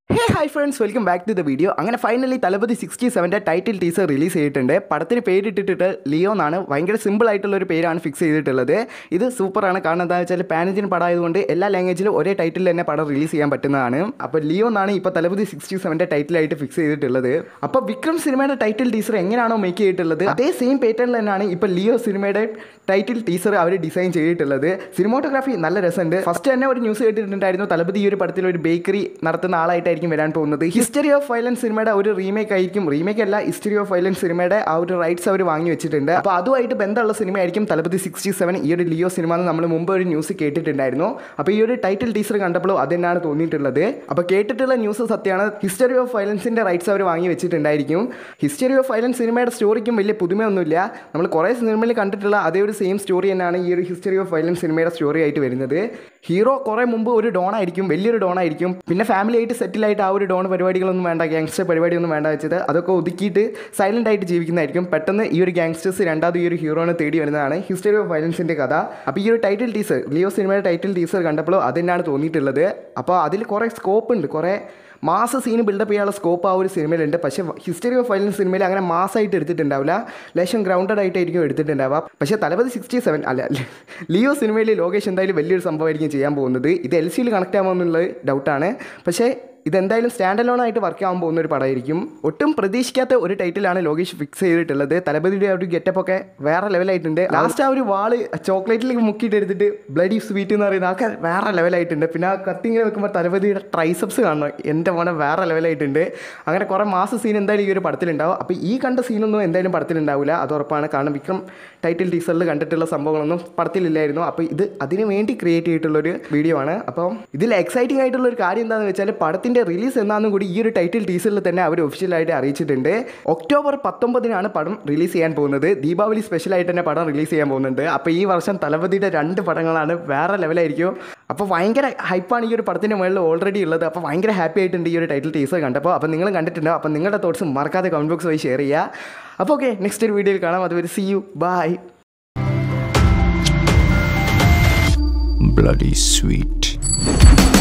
Hey hi friends welcome back to the video അങ്ങനെ finally Thalapathy sixty സെവൻ്റെ title teaser release ചെയ്തിട്ടുണ്ട് പടത്തിന് പേരിട്ടിട്ട് Leo എന്നാണ് ഭയങ്കര സിമ്പിൾ ആയിട്ടുള്ള ഒരു പേരാണ് ഫിക്സ് ചെയ്തിട്ടുള്ളത് ഇത് സൂപ്പറാണ് കാരണം എന്താ വെച്ചാൽ പാനജിൻ പടം ആയതുകൊണ്ട് എല്ലാ ലാംഗ്വേജിലും ഒരേ ടൈറ്റിൽ തന്നെ പടം റിലീസ് ചെയ്യാൻ പറ്റുന്നതാണ് അപ്പോൾ ലിയോ എന്നാണ് ഇപ്പോൾ തലപതി സിക്സ്റ്റി സെവൻ്റെ ടൈറ്റിലായിട്ട് ഫിക്സ് ചെയ്തിട്ടുള്ളത് അപ്പോൾ വിക്രം സിനിമയുടെ ടൈറ്റിൽ ടീസർ എങ്ങനെയാണോ മേക്ക് ചെയ്തിട്ടുള്ളത് അതേ സെയിം പാറ്റേണിൽ തന്നെയാണ് ഇപ്പോൾ ലിയോ സിനിമയുടെ ടൈറ്റിൽ ടീസർ അവർ ഡിസൈൻ ചെയ്തിട്ടുള്ളത് സിനിമോട്ടോഗ്രാഫി നല്ല രസമുണ്ട് ഫസ്റ്റ് തന്നെ ഒരു ന്യൂസ് കേട്ടിട്ടുണ്ടായിരുന്നു തലപതി ഈ ഒരു പടത്തിൽ ഒരു ബേക്കറി നടത്തുന്ന ആളായിട്ടായിരിക്കും വരാൻ പോകുന്നത് ഹിസ്റ്ററി ഓഫ് വയലൻസ് സിനിമയുടെ ഒരു റീമേക്ക് ആയിരിക്കും റീമേക്ക് അല്ല ഹിസ്റ്ററി ഓഫ് വയലൻസ് സിനിമയുടെ ആ ഒരു റൈറ്റ്സ് അവർ വാങ്ങി വെച്ചിട്ടുണ്ട് അപ്പോൾ അതുമായിട്ട് ബന്ധമുള്ള സിനിമയായിരിക്കും തലപതി സിക്സ്റ്റി സെവൻ ഈ ഒരു ലിയോ സിനിമ എന്ന് നമ്മൾ മുമ്പ് ഒരു ന്യൂസ് കേട്ടിട്ടുണ്ടായിരുന്നു അപ്പോൾ ഈ ഒരു ടൈറ്റിൽ ടീസർ കണ്ടപ്പോൾ അത് തന്നെയാണ് തോന്നിയിട്ടുള്ളത് അപ്പോൾ കേട്ടിട്ടുള്ള ന്യൂസ് സത്യമാണ് ഹിസ്റ്ററി ഓഫ് വയലൻസിൻ്റെ റൈറ്റ്സ് അവർ വാങ്ങി വെച്ചിട്ടുണ്ടായിരിക്കും ഹിസ്റ്ററി ഓഫ് വയലൻസ് സിനിമയുടെ സ്റ്റോറിക്കും വലിയ പുതുമയൊന്നുമില്ല നമ്മൾ കുറേ സിനിമയിൽ കണ്ടിട്ടുള്ള അതേ ഒരു സെയിം സ്റ്റോറി തന്നെയാണ് ഈ ഒരു ഹിസ്റ്ററി ഓഫ് വയലൻസ് സിനിമയുടെ സ്റ്റോറി ആയിട്ട് വരുന്നത് ഹീറോ കുറേ മുമ്പ് ഒരു ഡോൺ ആയിരിക്കും വലിയൊരു ഡോൺ ആയിരിക്കും പിന്നെ ഫാമിലി ആയിട്ട് സെറ്റിൽ ആയിട്ട് ആ ഒരു ഡോൺ പരിപാടികളൊന്നും വേണ്ട ഗ്യാങ്സ്റ്റർ പരിപാടിയൊന്നും വേണ്ട വെച്ചത് അതൊക്കെ ഒതുക്കിയിട്ട് സൈലൻ്റ് ആയിട്ട് ജീവിക്കുന്നതായിരിക്കും പെട്ടെന്ന് ഈ ഒരു ഗ്യാങ്സ്റ്റേഴ്സ് രണ്ടാമത് ഈ ഒരു ഹീറോനെ തേടി വരുന്നതാണ് ഹിസ്റ്ററി ഓഫ് വയലൻസിൻ്റെ കഥ അപ്പോൾ ഈ ഒരു ടൈറ്റിൽ ടീസർ ലിയോ സിനിമയുടെ ടൈറ്റിൽ ടീസർ കണ്ടപ്പോൾ അത് തന്നെയാണ് തോന്നിയിട്ടുള്ളത് അപ്പോൾ അതിൽ കുറേ സ്കോപ്പ് ഉണ്ട് കുറേ മാസ സീന് ബിൽഡപ്പ് ചെയ്യാനുള്ള സ്കോപ്പ് ആ ഒരു സിനിമയിലുണ്ട് പക്ഷേ ഹിസ്റ്ററി ഓഫ് വയലൻസ് സിനിമയിൽ അങ്ങനെ മാസമായിട്ട് എടുത്തിട്ടുണ്ടാവില്ല ലേശം ഗ്രൗണ്ടഡ് ആയിട്ടായിരിക്കും എടുത്തിട്ടുണ്ടാവുക പക്ഷേ തലപതി സിക്സ്റ്റി സെവൻ അല്ല അല്ല ലിയോ സിനിമയിൽ ലോകേഷ് എന്തായാലും വലിയൊരു സംഭവമായിരിക്കും ചെയ്യാൻ പോകുന്നത് ഇത് എൽ സിയിൽ കണക്ട് ആകുമോ എന്നുള്ളത് ഡൗട്ടാണ് പക്ഷേ ഇതെന്തായാലും സ്റ്റാൻഡ് അലോൺ ആയിട്ട് വർക്ക് ആകാൻ പോകുന്ന ഒരു പടമായിരിക്കും ഒട്ടും പ്രതീക്ഷിക്കാത്ത ഒരു ടൈറ്റിലാണ് ലോകേഷ് ഫിക്സ് ചെയ്തിട്ടുള്ളത് തലപതിയുടെ ആ ഒരു ഗെറ്റപ്പ് ഒക്കെ വേറെ ലെവലായിട്ടുണ്ട് ലാസ്റ്റ് ആ ഒരു വാള് ചോക്ലേറ്റിലേക്ക് മുക്കിയിട്ട് എടുത്തിട്ട് ബ്ലഡി സ്വീറ്റ് എന്ന് പറയുന്ന ആൾക്കാർ വേറെ ലെവലായിട്ടുണ്ട് പിന്നെ ആ കത്തിങ്ങനെ വെക്കുമ്പോൾ തലപതിയുടെ ട്രൈസപ്സ് കാണണം എൻ്റെ മോനെ വേറെ ലെവലായിട്ടുണ്ട് അങ്ങനെ കുറേ മാസ സീൻ എന്തായാലും ഈ ഒരു പടത്തിലുണ്ടാവും അപ്പോൾ ഈ കണ്ട സീനൊന്നും എന്തായാലും പടത്തിലുണ്ടാവില്ല അത് ഉറപ്പാണ് കാരണം വിക്രം ടൈറ്റിൽ ടീസറിൽ കണ്ടിട്ടുള്ള സംഭവങ്ങളൊന്നും പടത്തിലില്ലായിരുന്നു അപ്പോൾ ഇത് അതിന് വേണ്ടി ക്രിയേറ്റ് ചെയ്തിട്ടുള്ളൊരു വീഡിയോ ആണ് അപ്പോൾ ഇതിൽ എക്സൈറ്റിംഗ് ആയിട്ടുള്ള ഒരു കാര്യം എന്താണെന്ന് വെച്ചാൽ പടത്തിൻ്റെ റിലീസ് എന്നാന്നും കൂടി ഈ ഒരു ടൈറ്റിൽ ടീസറിൽ തന്നെ അവർ ഒഫീഷ്യലായിട്ട് അറിയിച്ചിട്ടുണ്ട് ഒക്ടോബർ പത്തൊമ്പതിനാണ് പടം റിലീസ് ചെയ്യാൻ പോകുന്നത് ദീപാവലി സ്പെഷ്യലായിട്ട് തന്നെ പടം റിലീസ് ചെയ്യാൻ പോകുന്നുണ്ട് അപ്പോൾ ഈ വർഷം തലപതിയുടെ രണ്ട് പടങ്ങളാണ് വേറെ ലെവലായിരിക്കും അപ്പോൾ ഭയങ്കര ഹൈപ്പാണ് ഈ ഒരു പടത്തിൻ്റെ മുകളിൽ ഓൾറെഡി ഉള്ളത് അപ്പോൾ ഭയങ്കര ഹാപ്പി ആയിട്ടുണ്ട് ഈ ഒരു ടൈറ്റിൽ ടീസർ കണ്ടപ്പോൾ അപ്പോൾ നിങ്ങൾ കണ്ടിട്ടുണ്ടോ അപ്പോൾ നിങ്ങളുടെ തോട്ട്സ് മറക്കാതെ കമൻറ്റ് ബോക്സ് വഴി ഷെയർ ചെയ്യുക അപ്പോൾ ഓക്കെ നെക്സ്റ്റ് ഒരു വീഡിയോയിൽ കാണാം അതുവരെ see you bye bloody sweet.